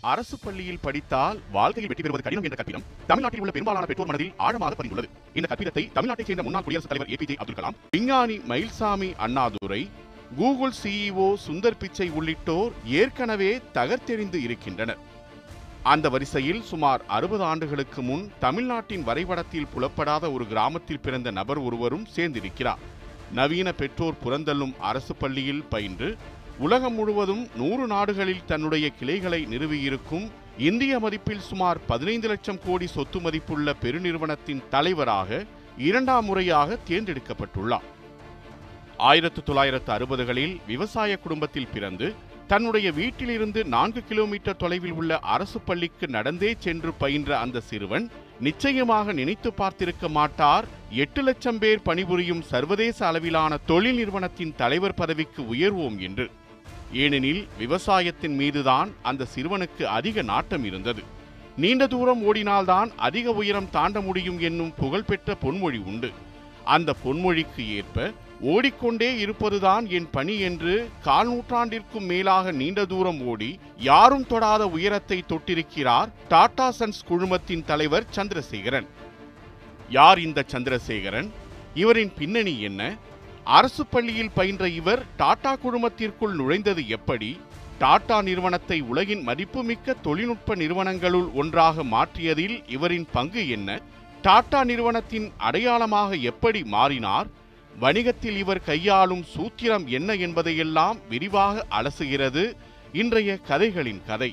அரசு பள்ளியில் படித்தால் வாழ்க்கையில் வெற்றி பெறுவது கடினம் என்ற கற்பிதம் தமிழ்நாட்டில் உள்ள பெரும்பாலான பெற்றோர் மனதில் ஆழமாக பதிந்துள்ளது இந்த கற்பிதத்தை தமிழ்நாட்டைச் சேர்ந்த முன்னாள் குடியரசுத் தலைவர் ஏபிஜே அப்துல் கலாம் விஞ்ஞானி மயில்சாமி அண்ணாதுரை கூகுள் சிஇஓ சுந்தர் பிச்சை உள்ளிட்டோர் ஏற்கனவே தகர்த்தெறிந்து இருக்கின்றனர் அந்த வரிசையில் சுமார் அறுபது ஆண்டுகளுக்கு முன் தமிழ்நாட்டின் வரைபடத்தில் புலப்படாத ஒரு கிராமத்தில் பிறந்த நபர் ஒருவரும் சேர்ந்திருக்கிறார் நவீன பெற்றோர் புறந்தள்ளும் அரசு பள்ளியில் பயின்று உலகம் முழுவதும் நூறு நாடுகளில் தன்னுடைய கிளைகளை நிறுவியிருக்கும் இந்திய மதிப்பில் சுமார் பதினைந்து லட்சம் கோடி சொத்து மதிப்புள்ள பெருநிறுவனத்தின் தலைவராக இரண்டாம் முறையாக தேர்ந்தெடுக்கப்பட்டுள்ளார் ஆயிரத்து தொள்ளாயிரத்து அறுபதுகளில் விவசாய குடும்பத்தில் பிறந்து தன்னுடைய வீட்டிலிருந்து நான்கு கிலோமீட்டர் தொலைவில் உள்ள அரசு பள்ளிக்கு நடந்தே சென்று பயின்ற அந்த சிறுவன் நிச்சயமாக நினைத்து பார்த்திருக்க மாட்டார் எட்டு லட்சம் பேர் பணிபுரியும் சர்வதேச அளவிலான தொழில் நிறுவனத்தின் தலைவர் பதவிக்கு உயர்வோம் என்று ஏனெனில் விவசாயத்தின் மீதுதான் அந்த சிறுவனுக்கு அதிக நாட்டம் இருந்தது நீண்ட தூரம் ஓடினால்தான் அதிக உயரம் தாண்ட முடியும் என்னும் புகழ்பெற்ற பொன்மொழி உண்டு அந்த பொன்மொழிக்கு ஏற்ப ஓடிக்கொண்டே இருப்பதுதான் என் பணி என்று கால் நூற்றாண்டிற்கும் மேலாக நீண்ட தூரம் ஓடி யாரும் தொடாத உயரத்தை தொட்டிருக்கிறார் டாடா சன்ஸ் குழுமத்தின் தலைவர் சந்திரசேகரன் யார் இந்த சந்திரசேகரன் இவரின் பின்னணி என்ன அரசு பள்ளியில் பயின்ற இவர் டாடா குழுமத்திற்குள் நுழைந்தது எப்படி டாடா நிறுவனத்தை உலகின் மதிப்புமிக்க தொழில்நுட்ப நிறுவனங்களுள் ஒன்றாக மாற்றியதில் இவரின் பங்கு என்ன டாடா நிறுவனத்தின் அடையாளமாக எப்படி மாறினார் வணிகத்தில் இவர் கையாளும் சூத்திரம் என்ன என்பதையெல்லாம் விரிவாக அலசுகிறது இன்றைய கதைகளின் கதை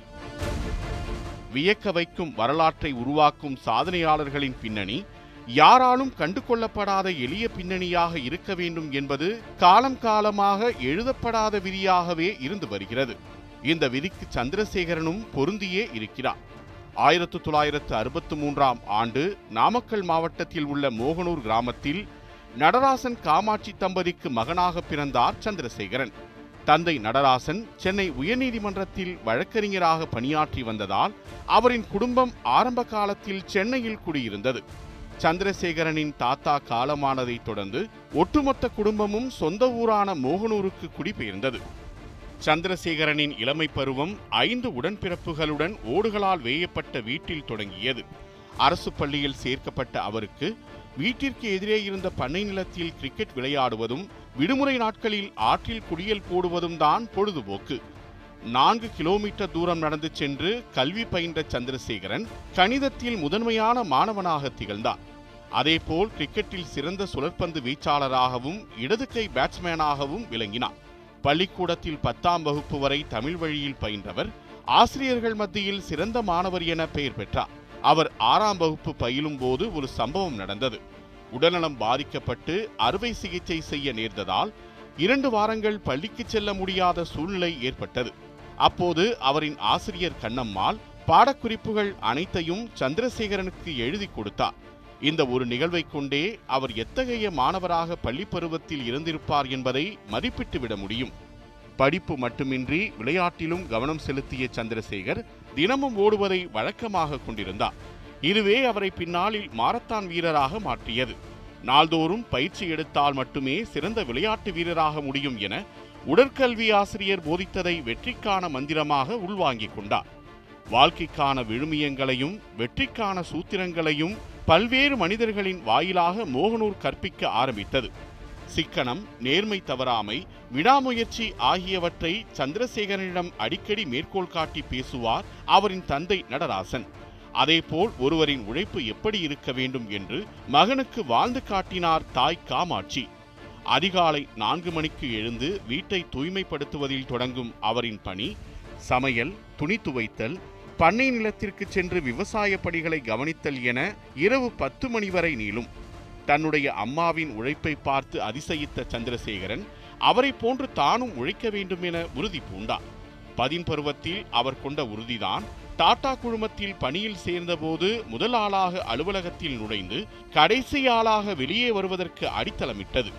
வியக்க வைக்கும் வரலாற்றை உருவாக்கும் சாதனையாளர்களின் பின்னணி யாராலும் கண்டு கொள்ளப்படாத எளிய பின்னணியாக இருக்க வேண்டும் என்பது காலம் காலமாக எழுதப்படாத விதியாகவே இருந்து வருகிறது இந்த விதிக்கு சந்திரசேகரனும் பொருந்தியே இருக்கிறார் ஆயிரத்து தொள்ளாயிரத்து அறுபத்து மூன்றாம் ஆண்டு நாமக்கல் மாவட்டத்தில் உள்ள மோகனூர் கிராமத்தில் நடராசன் காமாட்சி தம்பதிக்கு மகனாக பிறந்தார் சந்திரசேகரன் தந்தை நடராசன் சென்னை உயர்நீதிமன்றத்தில் வழக்கறிஞராக பணியாற்றி வந்ததால் அவரின் குடும்பம் ஆரம்ப காலத்தில் சென்னையில் குடியிருந்தது சந்திரசேகரனின் தாத்தா காலமானதைத் தொடர்ந்து ஒட்டுமொத்த குடும்பமும் சொந்த ஊரான மோகனூருக்கு குடிபெயர்ந்தது சந்திரசேகரனின் இளமை பருவம் ஐந்து உடன்பிறப்புகளுடன் ஓடுகளால் வேயப்பட்ட வீட்டில் தொடங்கியது அரசு பள்ளியில் சேர்க்கப்பட்ட அவருக்கு வீட்டிற்கு எதிரே இருந்த பண்ணை நிலத்தில் கிரிக்கெட் விளையாடுவதும் விடுமுறை நாட்களில் ஆற்றில் குடியல் போடுவதும் தான் பொழுதுபோக்கு நான்கு கிலோமீட்டர் தூரம் நடந்து சென்று கல்வி பயின்ற சந்திரசேகரன் கணிதத்தில் முதன்மையான மாணவனாக திகழ்ந்தார் அதேபோல் கிரிக்கெட்டில் சிறந்த சுழற்பந்து வீச்சாளராகவும் இடது கை பேட்ஸ்மேனாகவும் விளங்கினார் பள்ளிக்கூடத்தில் பத்தாம் வகுப்பு வரை தமிழ் வழியில் பயின்றவர் ஆசிரியர்கள் மத்தியில் சிறந்த மாணவர் என பெயர் பெற்றார் அவர் ஆறாம் வகுப்பு பயிலும் போது ஒரு சம்பவம் நடந்தது உடல்நலம் பாதிக்கப்பட்டு அறுவை சிகிச்சை செய்ய நேர்ந்ததால் இரண்டு வாரங்கள் பள்ளிக்கு செல்ல முடியாத சூழ்நிலை ஏற்பட்டது அப்போது அவரின் ஆசிரியர் கண்ணம்மாள் பாடக்குறிப்புகள் அனைத்தையும் சந்திரசேகரனுக்கு எழுதி கொடுத்தார் இந்த ஒரு நிகழ்வை கொண்டே அவர் எத்தகைய மாணவராக பள்ளி பருவத்தில் இருந்திருப்பார் என்பதை மதிப்பிட்டு விட முடியும் படிப்பு மட்டுமின்றி விளையாட்டிலும் கவனம் செலுத்திய சந்திரசேகர் தினமும் ஓடுவதை வழக்கமாக கொண்டிருந்தார் இதுவே அவரை பின்னாளில் மாரத்தான் வீரராக மாற்றியது நாள்தோறும் பயிற்சி எடுத்தால் மட்டுமே சிறந்த விளையாட்டு வீரராக முடியும் என உடற்கல்வி ஆசிரியர் போதித்ததை வெற்றிக்கான மந்திரமாக உள்வாங்கிக் கொண்டார் வாழ்க்கைக்கான விழுமியங்களையும் வெற்றிக்கான சூத்திரங்களையும் பல்வேறு மனிதர்களின் வாயிலாக மோகனூர் கற்பிக்க ஆரம்பித்தது சிக்கனம் நேர்மை தவறாமை விடாமுயற்சி ஆகியவற்றை சந்திரசேகரனிடம் அடிக்கடி மேற்கோள் காட்டி பேசுவார் அவரின் தந்தை நடராசன் அதேபோல் ஒருவரின் உழைப்பு எப்படி இருக்க வேண்டும் என்று மகனுக்கு வாழ்ந்து காட்டினார் தாய் காமாட்சி அதிகாலை நான்கு மணிக்கு எழுந்து வீட்டை தூய்மைப்படுத்துவதில் தொடங்கும் அவரின் பணி சமையல் துணி துவைத்தல் பண்ணை நிலத்திற்கு சென்று விவசாய பணிகளை கவனித்தல் என இரவு பத்து மணி வரை நீளும் தன்னுடைய அம்மாவின் உழைப்பை பார்த்து அதிசயித்த சந்திரசேகரன் அவரை போன்று தானும் உழைக்க வேண்டும் என உறுதி பூண்டார் பதின் பருவத்தில் அவர் கொண்ட உறுதிதான் டாடா குழுமத்தில் பணியில் சேர்ந்தபோது முதல் ஆளாக அலுவலகத்தில் நுழைந்து கடைசி ஆளாக வெளியே வருவதற்கு அடித்தளமிட்டது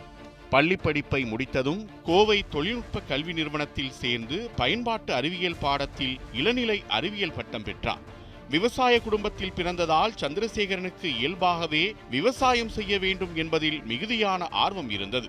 பள்ளி படிப்பை முடித்ததும் கோவை தொழில்நுட்ப கல்வி நிறுவனத்தில் சேர்ந்து பயன்பாட்டு அறிவியல் பாடத்தில் இளநிலை அறிவியல் பட்டம் பெற்றார் விவசாய குடும்பத்தில் பிறந்ததால் சந்திரசேகரனுக்கு இயல்பாகவே விவசாயம் செய்ய வேண்டும் என்பதில் மிகுதியான ஆர்வம் இருந்தது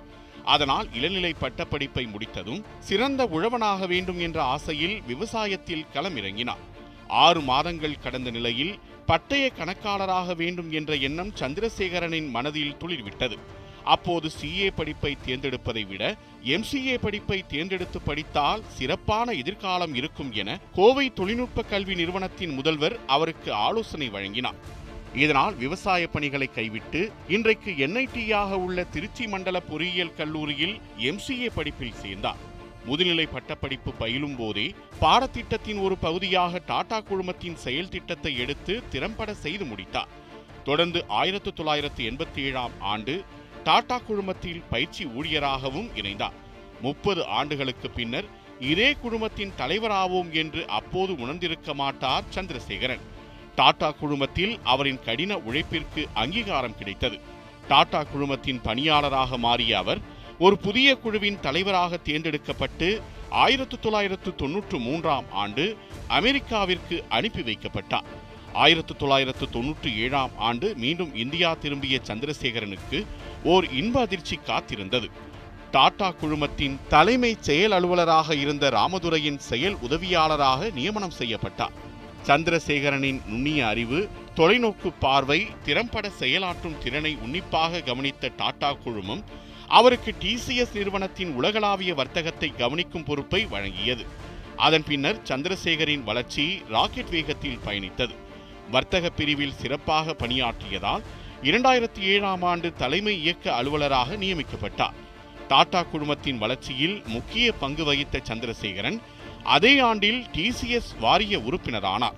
அதனால் இளநிலை பட்டப்படிப்பை முடித்ததும் சிறந்த உழவனாக வேண்டும் என்ற ஆசையில் விவசாயத்தில் களமிறங்கினார் ஆறு மாதங்கள் கடந்த நிலையில் பட்டய கணக்காளராக வேண்டும் என்ற எண்ணம் சந்திரசேகரனின் மனதில் துளிர்விட்டது அப்போது சிஏ படிப்பை தேர்ந்தெடுப்பதை விட எம்சிஏ படிப்பை தேர்ந்தெடுத்து படித்தால் சிறப்பான எதிர்காலம் இருக்கும் என கோவை தொழில்நுட்ப கல்வி நிறுவனத்தின் முதல்வர் அவருக்கு ஆலோசனை வழங்கினார் இதனால் விவசாய பணிகளை கைவிட்டு இன்றைக்கு என்ஐடியாக உள்ள திருச்சி மண்டல பொறியியல் கல்லூரியில் எம்சிஏ படிப்பில் சேர்ந்தார் முதுநிலை பட்டப்படிப்பு பயிலும் போதே பாடத்திட்டத்தின் ஒரு பகுதியாக டாடா குழுமத்தின் செயல் திட்டத்தை எடுத்து திறம்பட செய்து முடித்தார் தொடர்ந்து ஆயிரத்து தொள்ளாயிரத்து எண்பத்தி ஏழாம் ஆண்டு டாடா குழுமத்தில் பயிற்சி ஊழியராகவும் இணைந்தார் முப்பது ஆண்டுகளுக்கு பின்னர் இதே குழுமத்தின் தலைவராவோம் என்று அப்போது உணர்ந்திருக்க மாட்டார் சந்திரசேகரன் டாடா குழுமத்தில் அவரின் கடின உழைப்பிற்கு அங்கீகாரம் கிடைத்தது டாடா குழுமத்தின் பணியாளராக மாறிய அவர் ஒரு புதிய குழுவின் தலைவராக தேர்ந்தெடுக்கப்பட்டு ஆயிரத்து தொள்ளாயிரத்து தொன்னூற்று மூன்றாம் ஆண்டு அமெரிக்காவிற்கு அனுப்பி வைக்கப்பட்டார் ஆயிரத்து தொள்ளாயிரத்து தொன்னூற்றி ஏழாம் ஆண்டு மீண்டும் இந்தியா திரும்பிய சந்திரசேகரனுக்கு ஓர் இன்ப அதிர்ச்சி காத்திருந்தது டாடா குழுமத்தின் தலைமை செயல் அலுவலராக இருந்த ராமதுரையின் செயல் உதவியாளராக நியமனம் செய்யப்பட்டார் சந்திரசேகரனின் நுண்ணிய அறிவு தொலைநோக்கு பார்வை திறம்பட செயலாற்றும் திறனை உன்னிப்பாக கவனித்த டாடா குழுமம் அவருக்கு டிசிஎஸ் நிறுவனத்தின் உலகளாவிய வர்த்தகத்தை கவனிக்கும் பொறுப்பை வழங்கியது அதன் பின்னர் சந்திரசேகரின் வளர்ச்சி ராக்கெட் வேகத்தில் பயணித்தது வர்த்தக பிரிவில் சிறப்பாக பணியாற்றியதால் இரண்டாயிரத்தி ஏழாம் ஆண்டு தலைமை இயக்க அலுவலராக நியமிக்கப்பட்டார் டாடா குழுமத்தின் வளர்ச்சியில் முக்கிய பங்கு வகித்த சந்திரசேகரன் அதே ஆண்டில் டிசிஎஸ் வாரிய உறுப்பினரானார்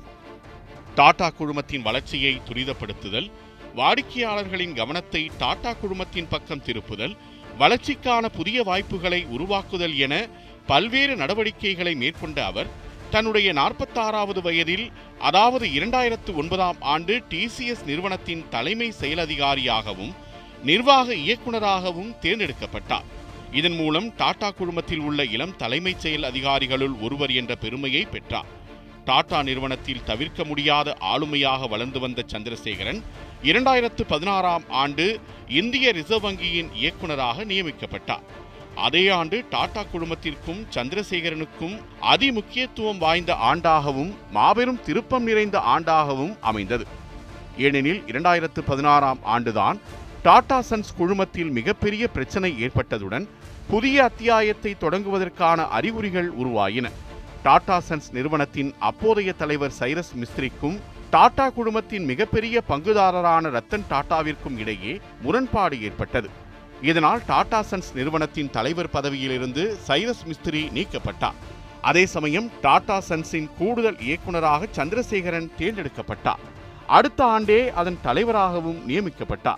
டாடா குழுமத்தின் வளர்ச்சியை துரிதப்படுத்துதல் வாடிக்கையாளர்களின் கவனத்தை டாடா குழுமத்தின் பக்கம் திருப்புதல் வளர்ச்சிக்கான புதிய வாய்ப்புகளை உருவாக்குதல் என பல்வேறு நடவடிக்கைகளை மேற்கொண்ட அவர் தன்னுடைய நாற்பத்தாறாவது வயதில் அதாவது இரண்டாயிரத்து ஒன்பதாம் ஆண்டு டிசிஎஸ் நிறுவனத்தின் தலைமை செயலதிகாரியாகவும் நிர்வாக இயக்குநராகவும் தேர்ந்தெடுக்கப்பட்டார் இதன் மூலம் டாடா குழுமத்தில் உள்ள இளம் தலைமைச் செயல் அதிகாரிகளுள் ஒருவர் என்ற பெருமையை பெற்றார் டாடா நிறுவனத்தில் தவிர்க்க முடியாத ஆளுமையாக வளர்ந்து வந்த சந்திரசேகரன் இரண்டாயிரத்து பதினாறாம் ஆண்டு இந்திய ரிசர்வ் வங்கியின் இயக்குநராக நியமிக்கப்பட்டார் அதே ஆண்டு டாடா குழுமத்திற்கும் சந்திரசேகரனுக்கும் அதிமுக்கியத்துவம் வாய்ந்த ஆண்டாகவும் மாபெரும் திருப்பம் நிறைந்த ஆண்டாகவும் அமைந்தது ஏனெனில் இரண்டாயிரத்து பதினாறாம் ஆண்டுதான் டாடா சன்ஸ் குழுமத்தில் மிகப்பெரிய பிரச்சனை ஏற்பட்டதுடன் புதிய அத்தியாயத்தை தொடங்குவதற்கான அறிகுறிகள் உருவாயின டாடா சன்ஸ் நிறுவனத்தின் அப்போதைய தலைவர் சைரஸ் மிஸ்திரிக்கும் டாடா குழுமத்தின் மிகப்பெரிய பங்குதாரரான ரத்தன் டாடாவிற்கும் இடையே முரண்பாடு ஏற்பட்டது இதனால் டாடா சன்ஸ் நிறுவனத்தின் தலைவர் பதவியிலிருந்து சைரஸ் மிஸ்திரி நீக்கப்பட்டார் அதே சமயம் டாடா சன்ஸின் கூடுதல் இயக்குநராக சந்திரசேகரன் தேர்ந்தெடுக்கப்பட்டார் அடுத்த ஆண்டே அதன் தலைவராகவும் நியமிக்கப்பட்டார்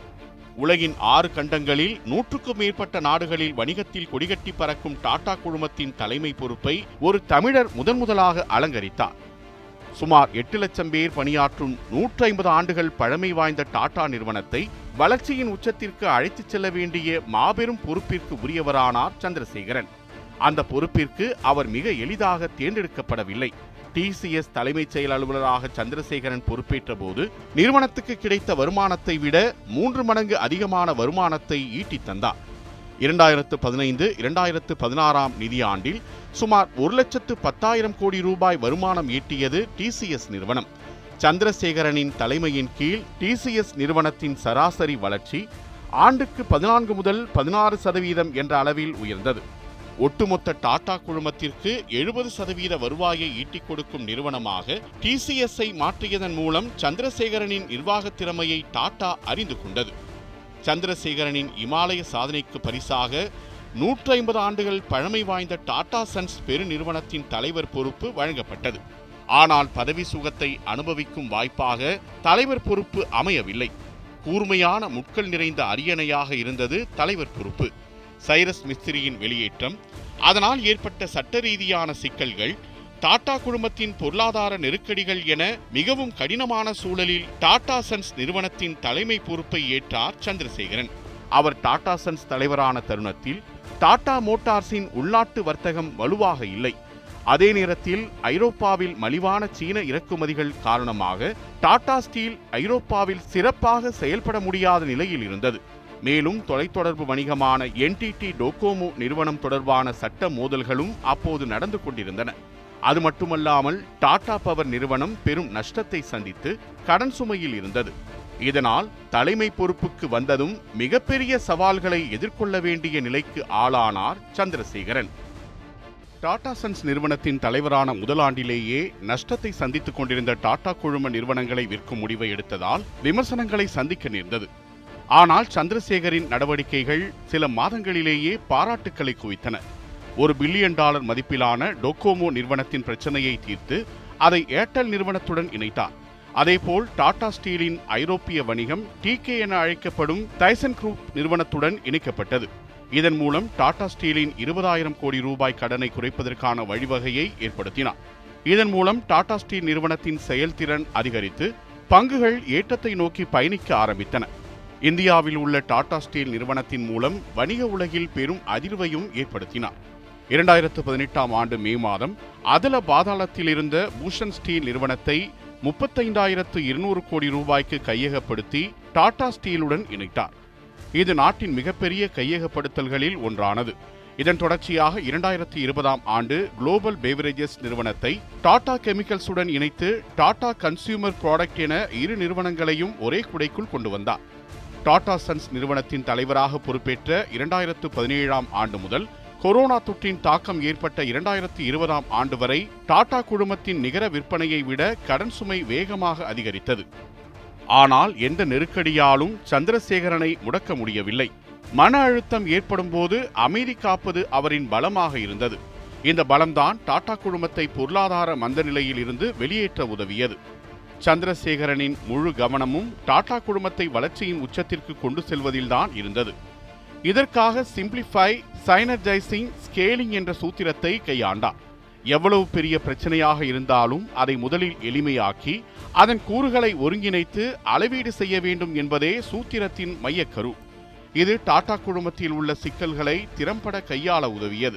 உலகின் ஆறு கண்டங்களில் நூற்றுக்கும் மேற்பட்ட நாடுகளில் வணிகத்தில் கொடிகட்டி பறக்கும் டாடா குழுமத்தின் தலைமை பொறுப்பை ஒரு தமிழர் முதன் முதலாக அலங்கரித்தார் சுமார் எட்டு லட்சம் பேர் பணியாற்றும் நூற்றி ஐம்பது ஆண்டுகள் பழமை வாய்ந்த டாடா நிறுவனத்தை வளர்ச்சியின் உச்சத்திற்கு அழைத்துச் செல்ல வேண்டிய மாபெரும் பொறுப்பிற்கு உரியவரானார் சந்திரசேகரன் அந்த பொறுப்பிற்கு அவர் மிக எளிதாக தேர்ந்தெடுக்கப்படவில்லை டிசிஎஸ் தலைமைச் செயல் அலுவலராக சந்திரசேகரன் பொறுப்பேற்ற போது நிறுவனத்துக்கு கிடைத்த வருமானத்தை விட மூன்று மடங்கு அதிகமான வருமானத்தை ஈட்டித் தந்தார் இரண்டாயிரத்து பதினைந்து இரண்டாயிரத்து பதினாறாம் நிதியாண்டில் சுமார் ஒரு லட்சத்து பத்தாயிரம் கோடி ரூபாய் வருமானம் ஈட்டியது டிசிஎஸ் நிறுவனம் சந்திரசேகரனின் தலைமையின் கீழ் டிசிஎஸ் நிறுவனத்தின் சராசரி வளர்ச்சி ஆண்டுக்கு பதினான்கு முதல் பதினாறு சதவீதம் என்ற அளவில் உயர்ந்தது ஒட்டுமொத்த டாடா குழுமத்திற்கு எழுபது சதவீத வருவாயை ஈட்டிக் கொடுக்கும் நிறுவனமாக டிசிஎஸ்ஐ மாற்றியதன் மூலம் சந்திரசேகரனின் நிர்வாகத் திறமையை டாடா அறிந்து கொண்டது சந்திரசேகரனின் இமாலய சாதனைக்கு பரிசாக நூற்றி ஐம்பது ஆண்டுகள் பழமை வாய்ந்த டாடா சன்ஸ் பெருநிறுவனத்தின் தலைவர் பொறுப்பு வழங்கப்பட்டது ஆனால் பதவி சுகத்தை அனுபவிக்கும் வாய்ப்பாக தலைவர் பொறுப்பு அமையவில்லை கூர்மையான முட்கள் நிறைந்த அரியணையாக இருந்தது தலைவர் பொறுப்பு சைரஸ் மிஸ்திரியின் வெளியேற்றம் அதனால் ஏற்பட்ட சட்ட ரீதியான சிக்கல்கள் டாடா குழுமத்தின் பொருளாதார நெருக்கடிகள் என மிகவும் கடினமான சூழலில் டாடா சன்ஸ் நிறுவனத்தின் தலைமை பொறுப்பை ஏற்றார் சந்திரசேகரன் அவர் டாடா சன்ஸ் தலைவரான தருணத்தில் டாடா மோட்டார்ஸின் உள்நாட்டு வர்த்தகம் வலுவாக இல்லை அதே நேரத்தில் ஐரோப்பாவில் மலிவான சீன இறக்குமதிகள் காரணமாக டாடா ஸ்டீல் ஐரோப்பாவில் சிறப்பாக செயல்பட முடியாத நிலையில் இருந்தது மேலும் தொலைத்தொடர்பு வணிகமான என்டிடி டோகோமோ நிறுவனம் தொடர்பான சட்ட மோதல்களும் அப்போது நடந்து கொண்டிருந்தன அது மட்டுமல்லாமல் டாடா பவர் நிறுவனம் பெரும் நஷ்டத்தை சந்தித்து கடன் சுமையில் இருந்தது இதனால் தலைமை பொறுப்புக்கு வந்ததும் மிகப்பெரிய சவால்களை எதிர்கொள்ள வேண்டிய நிலைக்கு ஆளானார் சந்திரசேகரன் டாடா சன்ஸ் நிறுவனத்தின் தலைவரான முதலாண்டிலேயே நஷ்டத்தை சந்தித்துக் கொண்டிருந்த டாடா குழும நிறுவனங்களை விற்கும் முடிவை எடுத்ததால் விமர்சனங்களை சந்திக்க நேர்ந்தது ஆனால் சந்திரசேகரின் நடவடிக்கைகள் சில மாதங்களிலேயே பாராட்டுக்களை குவித்தன ஒரு பில்லியன் டாலர் மதிப்பிலான டொக்கோமோ நிறுவனத்தின் பிரச்சனையை தீர்த்து அதை ஏர்டெல் நிறுவனத்துடன் இணைத்தார் அதேபோல் டாடா ஸ்டீலின் ஐரோப்பிய வணிகம் டிகே என அழைக்கப்படும் தைசன் குரூப் நிறுவனத்துடன் இணைக்கப்பட்டது இதன் மூலம் டாடா ஸ்டீலின் இருபதாயிரம் கோடி ரூபாய் கடனை குறைப்பதற்கான வழிவகையை ஏற்படுத்தினார் இதன் மூலம் டாடா ஸ்டீல் நிறுவனத்தின் செயல்திறன் அதிகரித்து பங்குகள் ஏற்றத்தை நோக்கி பயணிக்க ஆரம்பித்தன இந்தியாவில் உள்ள டாடா ஸ்டீல் நிறுவனத்தின் மூலம் வணிக உலகில் பெரும் அதிர்வையும் ஏற்படுத்தினார் இரண்டாயிரத்து பதினெட்டாம் ஆண்டு மே மாதம் அதல பாதாளத்தில் இருந்த பூஷன் ஸ்டீல் நிறுவனத்தை முப்பத்தைந்தாயிரத்து இருநூறு கோடி ரூபாய்க்கு கையகப்படுத்தி டாடா ஸ்டீலுடன் இணைத்தார் இது நாட்டின் மிகப்பெரிய கையகப்படுத்தல்களில் ஒன்றானது இதன் தொடர்ச்சியாக இரண்டாயிரத்தி இருபதாம் ஆண்டு குளோபல் பேவரேஜஸ் நிறுவனத்தை டாடா கெமிக்கல்ஸுடன் இணைத்து டாடா கன்சியூமர் ப்ராடக்ட் என இரு நிறுவனங்களையும் ஒரே குடைக்குள் கொண்டு வந்தார் டாடா சன்ஸ் நிறுவனத்தின் தலைவராக பொறுப்பேற்ற இரண்டாயிரத்து பதினேழாம் ஆண்டு முதல் கொரோனா தொற்றின் தாக்கம் ஏற்பட்ட இரண்டாயிரத்தி இருபதாம் ஆண்டு வரை டாடா குழுமத்தின் நிகர விற்பனையை விட கடன் சுமை வேகமாக அதிகரித்தது ஆனால் எந்த நெருக்கடியாலும் சந்திரசேகரனை முடக்க முடியவில்லை மன அழுத்தம் ஏற்படும் போது அமைதி காப்பது அவரின் பலமாக இருந்தது இந்த பலம்தான் டாடா குழுமத்தை பொருளாதார மந்த நிலையில் இருந்து வெளியேற்ற உதவியது சந்திரசேகரனின் முழு கவனமும் டாடா குழுமத்தை வளர்ச்சியின் உச்சத்திற்கு கொண்டு செல்வதில்தான் இருந்தது இதற்காக சிம்பிளிஃபை சைனர்ஜைசிங் ஸ்கேலிங் என்ற சூத்திரத்தை கையாண்டார் எவ்வளவு பெரிய பிரச்சனையாக இருந்தாலும் அதை முதலில் எளிமையாக்கி அதன் கூறுகளை ஒருங்கிணைத்து அளவீடு செய்ய வேண்டும் என்பதே சூத்திரத்தின் மையக்கரு இது டாடா குழுமத்தில் உள்ள சிக்கல்களை திறம்பட கையாள உதவியது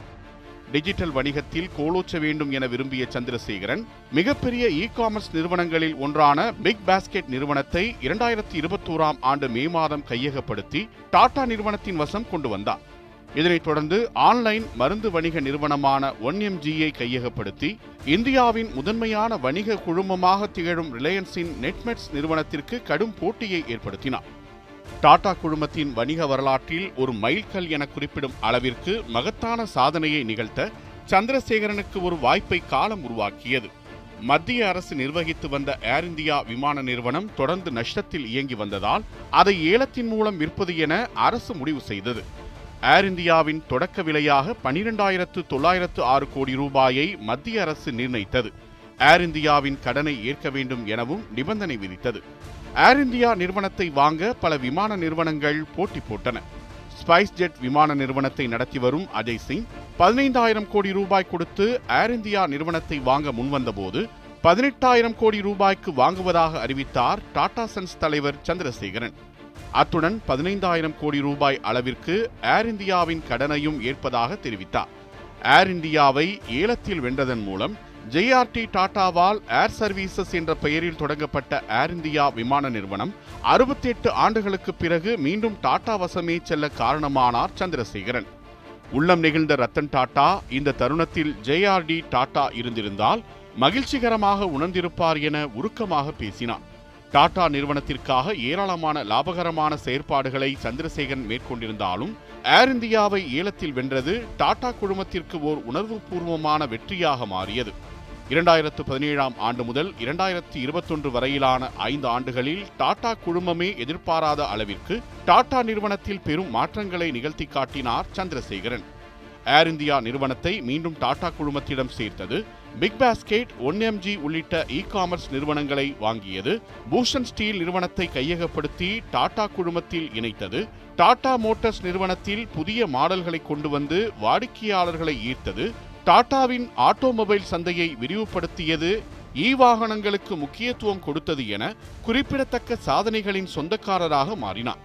டிஜிட்டல் வணிகத்தில் கோலோச்ச வேண்டும் என விரும்பிய சந்திரசேகரன் மிகப்பெரிய இ காமர்ஸ் நிறுவனங்களில் ஒன்றான பிக் பாஸ்கெட் நிறுவனத்தை இரண்டாயிரத்தி இருபத்தோராம் ஆண்டு மே மாதம் கையகப்படுத்தி டாடா நிறுவனத்தின் வசம் கொண்டு வந்தார் இதனைத் தொடர்ந்து ஆன்லைன் மருந்து வணிக நிறுவனமான ஒன் எம்ஜியை கையகப்படுத்தி இந்தியாவின் முதன்மையான வணிக குழுமமாக திகழும் ரிலையன்ஸின் நெட்மெட்ஸ் நிறுவனத்திற்கு கடும் போட்டியை ஏற்படுத்தினார் டாடா குழுமத்தின் வணிக வரலாற்றில் ஒரு மைல்கல் என குறிப்பிடும் அளவிற்கு மகத்தான சாதனையை நிகழ்த்த சந்திரசேகரனுக்கு ஒரு வாய்ப்பை காலம் உருவாக்கியது மத்திய அரசு நிர்வகித்து வந்த ஏர் இந்தியா விமான நிறுவனம் தொடர்ந்து நஷ்டத்தில் இயங்கி வந்ததால் அதை ஏலத்தின் மூலம் விற்பது என அரசு முடிவு செய்தது ஏர் இந்தியாவின் தொடக்க விலையாக பனிரெண்டாயிரத்து தொள்ளாயிரத்து ஆறு கோடி ரூபாயை மத்திய அரசு நிர்ணயித்தது ஏர் இந்தியாவின் கடனை ஏற்க வேண்டும் எனவும் நிபந்தனை விதித்தது ஏர் இந்தியா நிறுவனத்தை வாங்க பல விமான நிறுவனங்கள் போட்டி போட்டன ஸ்பைஸ் ஜெட் விமான நிறுவனத்தை நடத்தி வரும் அஜய் சிங் பதினைந்தாயிரம் கோடி ரூபாய் கொடுத்து ஏர் இந்தியா நிறுவனத்தை வாங்க முன்வந்தபோது பதினெட்டாயிரம் கோடி ரூபாய்க்கு வாங்குவதாக அறிவித்தார் டாடா சன்ஸ் தலைவர் சந்திரசேகரன் அத்துடன் பதினைந்தாயிரம் கோடி ரூபாய் அளவிற்கு ஏர் இந்தியாவின் கடனையும் ஏற்பதாக தெரிவித்தார் ஏர் இந்தியாவை ஏலத்தில் வென்றதன் மூலம் ஜேஆர்டி டாடாவால் ஏர் சர்வீசஸ் என்ற பெயரில் தொடங்கப்பட்ட ஏர் இந்தியா விமான நிறுவனம் அறுபத்தி எட்டு ஆண்டுகளுக்கு பிறகு மீண்டும் டாடா வசமே செல்ல காரணமானார் சந்திரசேகரன் உள்ளம் நெகிழ்ந்த ரத்தன் டாடா இந்த தருணத்தில் ஜேஆர்டி டாடா இருந்திருந்தால் மகிழ்ச்சிகரமாக உணர்ந்திருப்பார் என உருக்கமாக பேசினார் டாடா நிறுவனத்திற்காக ஏராளமான லாபகரமான செயற்பாடுகளை சந்திரசேகரன் மேற்கொண்டிருந்தாலும் ஏர் இந்தியாவை ஏலத்தில் வென்றது டாடா குழுமத்திற்கு ஓர் உணர்வுபூர்வமான வெற்றியாக மாறியது இரண்டாயிரத்து பதினேழாம் ஆண்டு முதல் இரண்டாயிரத்து இருபத்தொன்று வரையிலான ஐந்து ஆண்டுகளில் டாடா குழுமமே எதிர்பாராத அளவிற்கு டாடா நிறுவனத்தில் பெரும் மாற்றங்களை நிகழ்த்தி காட்டினார் சந்திரசேகரன் ஏர் இந்தியா நிறுவனத்தை மீண்டும் டாடா குழுமத்திடம் சேர்த்தது பிக் பாஸ்கெட் ஒன் எம்ஜி உள்ளிட்ட இ காமர்ஸ் நிறுவனங்களை வாங்கியது பூஷன் ஸ்டீல் நிறுவனத்தை கையகப்படுத்தி டாடா குழுமத்தில் இணைத்தது டாடா மோட்டார்ஸ் நிறுவனத்தில் புதிய மாடல்களை கொண்டு வந்து வாடிக்கையாளர்களை ஈர்த்தது டாடாவின் ஆட்டோமொபைல் சந்தையை விரிவுபடுத்தியது இ வாகனங்களுக்கு முக்கியத்துவம் கொடுத்தது என குறிப்பிடத்தக்க சாதனைகளின் சொந்தக்காரராக மாறினார்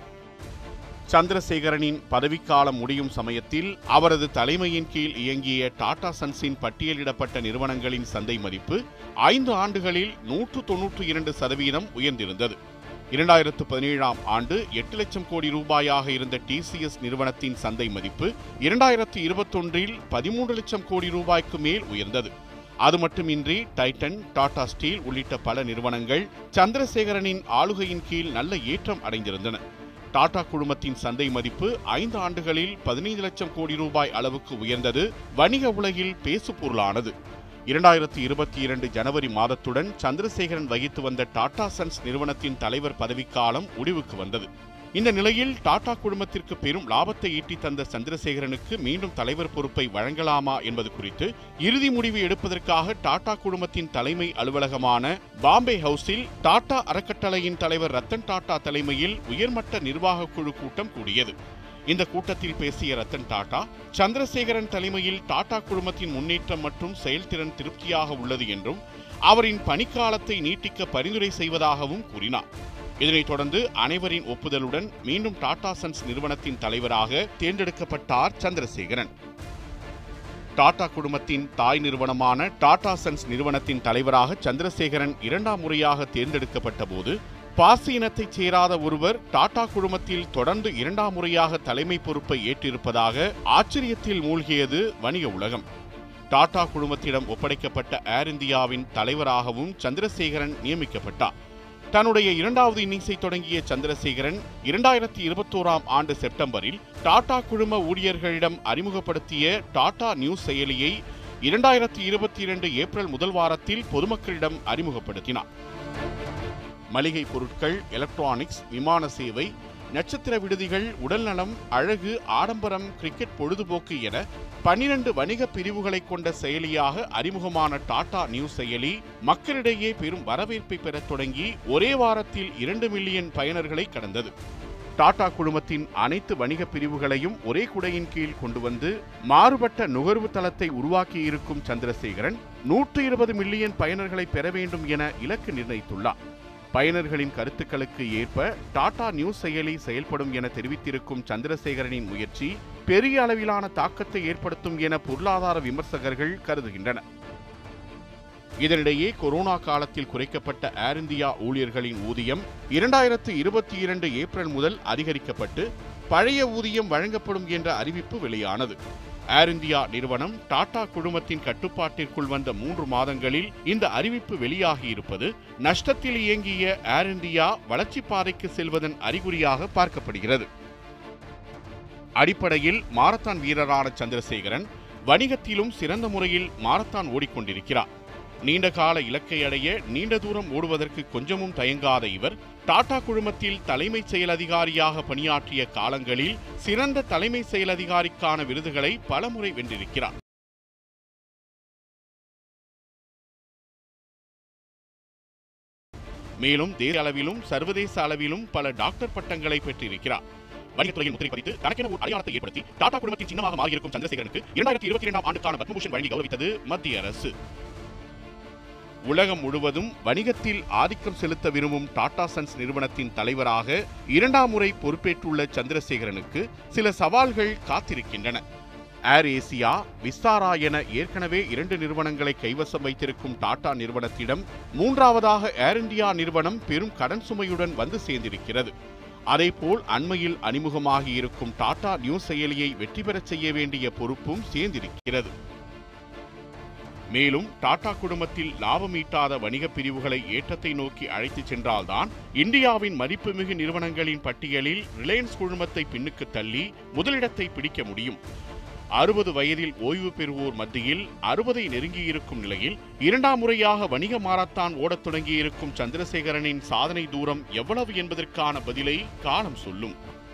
சந்திரசேகரனின் பதவிக்காலம் முடியும் சமயத்தில் அவரது தலைமையின் கீழ் இயங்கிய டாடா சன்ஸின் பட்டியலிடப்பட்ட நிறுவனங்களின் சந்தை மதிப்பு ஐந்து ஆண்டுகளில் நூற்று தொன்னூற்று இரண்டு சதவீதம் உயர்ந்திருந்தது இரண்டாயிரத்து பதினேழாம் ஆண்டு எட்டு லட்சம் கோடி ரூபாயாக இருந்த டிசிஎஸ் நிறுவனத்தின் சந்தை மதிப்பு இரண்டாயிரத்து இருபத்தொன்றில் பதிமூன்று லட்சம் கோடி ரூபாய்க்கு மேல் உயர்ந்தது அது மட்டுமின்றி டைட்டன் டாடா ஸ்டீல் உள்ளிட்ட பல நிறுவனங்கள் சந்திரசேகரனின் ஆளுகையின் கீழ் நல்ல ஏற்றம் அடைந்திருந்தன டாடா குழுமத்தின் சந்தை மதிப்பு ஐந்து ஆண்டுகளில் பதினைந்து லட்சம் கோடி ரூபாய் அளவுக்கு உயர்ந்தது வணிக உலகில் பேசுபொருளானது இரண்டாயிரத்தி இருபத்தி இரண்டு ஜனவரி மாதத்துடன் சந்திரசேகரன் வகித்து வந்த டாடா சன்ஸ் நிறுவனத்தின் தலைவர் பதவிக்காலம் முடிவுக்கு வந்தது இந்த நிலையில் டாடா குழுமத்திற்கு பெரும் லாபத்தை ஈட்டி தந்த சந்திரசேகரனுக்கு மீண்டும் தலைவர் பொறுப்பை வழங்கலாமா என்பது குறித்து இறுதி முடிவு எடுப்பதற்காக டாடா குழுமத்தின் தலைமை அலுவலகமான பாம்பே ஹவுஸில் டாடா அறக்கட்டளையின் தலைவர் ரத்தன் டாடா தலைமையில் உயர்மட்ட நிர்வாக குழு கூட்டம் கூடியது இந்த கூட்டத்தில் பேசிய ரத்தன் டாடா சந்திரசேகரன் தலைமையில் டாடா குழுமத்தின் முன்னேற்றம் மற்றும் செயல்திறன் திருப்தியாக உள்ளது என்றும் அவரின் பணிக்காலத்தை நீட்டிக்க பரிந்துரை செய்வதாகவும் கூறினார் இதனைத் தொடர்ந்து அனைவரின் ஒப்புதலுடன் மீண்டும் டாடா சன்ஸ் நிறுவனத்தின் தலைவராக தேர்ந்தெடுக்கப்பட்டார் சந்திரசேகரன் டாடா குழுமத்தின் தாய் நிறுவனமான டாடா சன்ஸ் நிறுவனத்தின் தலைவராக சந்திரசேகரன் இரண்டாம் முறையாக தேர்ந்தெடுக்கப்பட்ட போது பாசி இனத்தைச் சேராத ஒருவர் டாடா குழுமத்தில் தொடர்ந்து இரண்டாம் முறையாக தலைமை பொறுப்பை ஏற்றிருப்பதாக ஆச்சரியத்தில் மூழ்கியது வணிக உலகம் டாடா குழுமத்திடம் ஒப்படைக்கப்பட்ட ஏர் இந்தியாவின் தலைவராகவும் சந்திரசேகரன் நியமிக்கப்பட்டார் தன்னுடைய இரண்டாவது இன்னிங்ஸை தொடங்கிய சந்திரசேகரன் இரண்டாயிரத்தி இருபத்தோராம் ஆண்டு செப்டம்பரில் டாடா குழும ஊழியர்களிடம் அறிமுகப்படுத்திய டாடா நியூஸ் செயலியை இரண்டாயிரத்தி இருபத்தி இரண்டு ஏப்ரல் முதல் வாரத்தில் பொதுமக்களிடம் அறிமுகப்படுத்தினார் மளிகை பொருட்கள் எலக்ட்ரானிக்ஸ் விமான சேவை நட்சத்திர விடுதிகள் உடல்நலம் அழகு ஆடம்பரம் கிரிக்கெட் பொழுதுபோக்கு என பன்னிரண்டு வணிக பிரிவுகளை கொண்ட செயலியாக அறிமுகமான டாடா நியூஸ் செயலி மக்களிடையே பெரும் வரவேற்பை பெறத் தொடங்கி ஒரே வாரத்தில் இரண்டு மில்லியன் பயனர்களை கடந்தது டாடா குழுமத்தின் அனைத்து வணிக பிரிவுகளையும் ஒரே குடையின் கீழ் கொண்டு வந்து மாறுபட்ட நுகர்வு தளத்தை உருவாக்கியிருக்கும் சந்திரசேகரன் நூற்று இருபது மில்லியன் பயனர்களை பெற வேண்டும் என இலக்கு நிர்ணயித்துள்ளார் பயனர்களின் கருத்துக்களுக்கு ஏற்ப டாடா நியூஸ் செயலி செயல்படும் என தெரிவித்திருக்கும் சந்திரசேகரனின் முயற்சி பெரிய அளவிலான தாக்கத்தை ஏற்படுத்தும் என பொருளாதார விமர்சகர்கள் கருதுகின்றனர் இதனிடையே கொரோனா காலத்தில் குறைக்கப்பட்ட ஏர் இந்தியா ஊழியர்களின் ஊதியம் இரண்டாயிரத்து இருபத்தி இரண்டு ஏப்ரல் முதல் அதிகரிக்கப்பட்டு பழைய ஊதியம் வழங்கப்படும் என்ற அறிவிப்பு வெளியானது ஏர் இந்தியா நிறுவனம் டாடா குழுமத்தின் கட்டுப்பாட்டிற்குள் வந்த மூன்று மாதங்களில் இந்த அறிவிப்பு வெளியாகியிருப்பது நஷ்டத்தில் இயங்கிய ஏர் இந்தியா வளர்ச்சி பாதைக்கு செல்வதன் அறிகுறியாக பார்க்கப்படுகிறது அடிப்படையில் மாரத்தான் வீரரான சந்திரசேகரன் வணிகத்திலும் சிறந்த முறையில் மாரத்தான் ஓடிக்கொண்டிருக்கிறார் நீண்டகால இலக்கை அடைய நீண்ட தூரம் ஓடுவதற்கு கொஞ்சமும் தயங்காத இவர் டாடா குழுமத்தில் தலைமை செயல் அதிகாரியாக பணியாற்றிய காலங்களில் சிறந்த தலைமை செயல் அதிகாரிக்கான விருதுகளை பலமுறை வென்றிருக்கிறார் மேலும் தேசிய அளவிலும் சர்வதேச அளவிலும் பல டாக்டர் பட்டங்களை பெற்றிருக்கிறார் வணிகத்துறையில் முத்திரை பதித்து தனக்கென ஒரு அடையாளத்தை ஏற்படுத்தி டாடா குழுமத்தின் சின்னமாக மாறியிருக்கும் சந்திரசேகரனுக்கு இரண்டாயிரத்தி இருபத்தி இரண்டாம் ஆண்டுக்கான பத்மபூஷன் வழங்கி கௌரவித்தது மத்திய அரசு உலகம் முழுவதும் வணிகத்தில் ஆதிக்கம் செலுத்த விரும்பும் டாடா சன்ஸ் நிறுவனத்தின் தலைவராக இரண்டாம் முறை பொறுப்பேற்றுள்ள சந்திரசேகரனுக்கு சில சவால்கள் காத்திருக்கின்றன ஏர் ஏசியா விஸ்தாரா என ஏற்கனவே இரண்டு நிறுவனங்களை கைவசம் வைத்திருக்கும் டாடா நிறுவனத்திடம் மூன்றாவதாக ஏர் இந்தியா நிறுவனம் பெரும் கடன் சுமையுடன் வந்து சேர்ந்திருக்கிறது அதேபோல் அண்மையில் அறிமுகமாகி இருக்கும் டாடா நியூஸ் செயலியை வெற்றி பெறச் செய்ய வேண்டிய பொறுப்பும் சேர்ந்திருக்கிறது மேலும் டாடா குடும்பத்தில் லாபம் ஈட்டாத வணிக பிரிவுகளை ஏற்றத்தை நோக்கி அழைத்துச் சென்றால்தான் இந்தியாவின் மதிப்புமிகு நிறுவனங்களின் பட்டியலில் ரிலையன்ஸ் குழுமத்தை பின்னுக்கு தள்ளி முதலிடத்தை பிடிக்க முடியும் அறுபது வயதில் ஓய்வு பெறுவோர் மத்தியில் அறுபதை நெருங்கியிருக்கும் நிலையில் இரண்டாம் முறையாக வணிக மாரத்தான் ஓடத் தொடங்கியிருக்கும் சந்திரசேகரனின் சாதனை தூரம் எவ்வளவு என்பதற்கான பதிலை காலம் சொல்லும்